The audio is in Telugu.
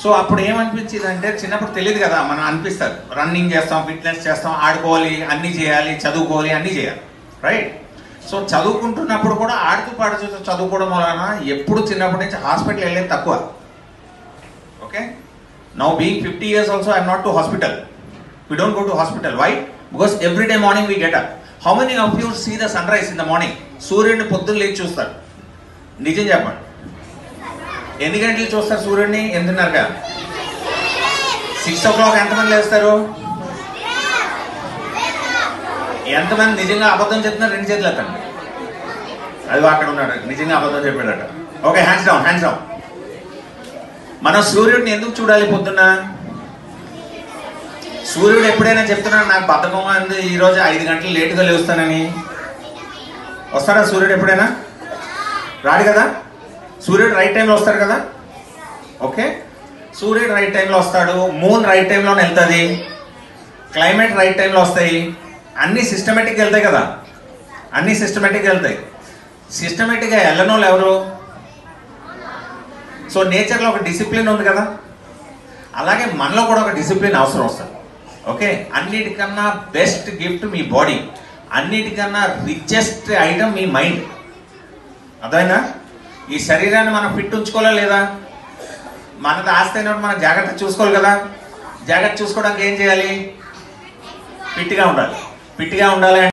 సో అప్పుడు ఏమనిపించింది అంటే చిన్నప్పుడు తెలియదు కదా మనం అనిపిస్తారు రన్నింగ్ చేస్తాం ఫిట్నెస్ చేస్తాం ఆడుకోవాలి అన్నీ చేయాలి చదువుకోవాలి అన్నీ చేయాలి రైట్ సో చదువుకుంటున్నప్పుడు కూడా ఆడుతూ పాడుతూ చదువుకోవడం వలన ఎప్పుడు చిన్నప్పటి నుంచి హాస్పిటల్ వెళ్ళేది తక్కువ okay now being fifty years also I'm not to hospital we don't go to hospital why because every day morning we get up how many of you see the sunrise in the morning సూర్యుడిని పొద్దున్న లేచి చూస్తారు నిజం చెప్పండి ఎన్ని గంటలు చూస్తారు సూర్యుడిని ఎనిమిదిన్నరగా సిక్స్ ఓ క్లాక్ ఎంతమంది లేస్తారు ఎంతమంది నిజంగా అబద్ధం చెప్తున్నారు రెండు చేతులు ఎత్తండి అది అక్కడ ఉన్నాడు నిజంగా అబద్ధం చెప్పాడట okay hands down hands down మనం సూర్యుడిని ఎందుకు చూడాలి పొద్దున్న సూర్యుడు ఎప్పుడైనా చెప్తున్నాడు నాకు బద్ధకం అంది ఈ రోజు ఐదు గంటలు లేటుగా లేస్తానని వస్తాడా సూర్యుడు ఎప్పుడైనా రాడు కదా సూర్యుడు రైట్ టైంలో వస్తాడు కదా ఓకే సూర్యుడు రైట్ టైంలో వస్తాడు మూన్ రైట్ టైంలో వెళ్తుంది క్లైమేట్ రైట్ టైంలో వస్తాయి అన్ని సిస్టమేటిక్గా వెళ్తాయి కదా అన్ని సిస్టమేటిక్గా వెళ్తాయి సిస్టమేటిక్గా వెళ్ళనోళ్ళు ఎవరు సో నేచర్లో ఒక డిసిప్లిన్ ఉంది కదా అలాగే మనలో కూడా ఒక డిసిప్లిన్ అవసరం వస్తుంది ఓకే అన్నిటికన్నా బెస్ట్ గిఫ్ట్ మీ బాడీ అన్నిటికన్నా రిచెస్ట్ ఐటమ్ మీ మైండ్ అర్థమైందా ఈ శరీరాన్ని మనం ఫిట్ ఉంచుకోవాలా లేదా మనది ఆస్తి అయినప్పుడు మనం జాగ్రత్త చూసుకోవాలి కదా జాగ్రత్త చూసుకోవడానికి ఏం చేయాలి ఫిట్గా ఉండాలి ఫిట్గా ఉండాలి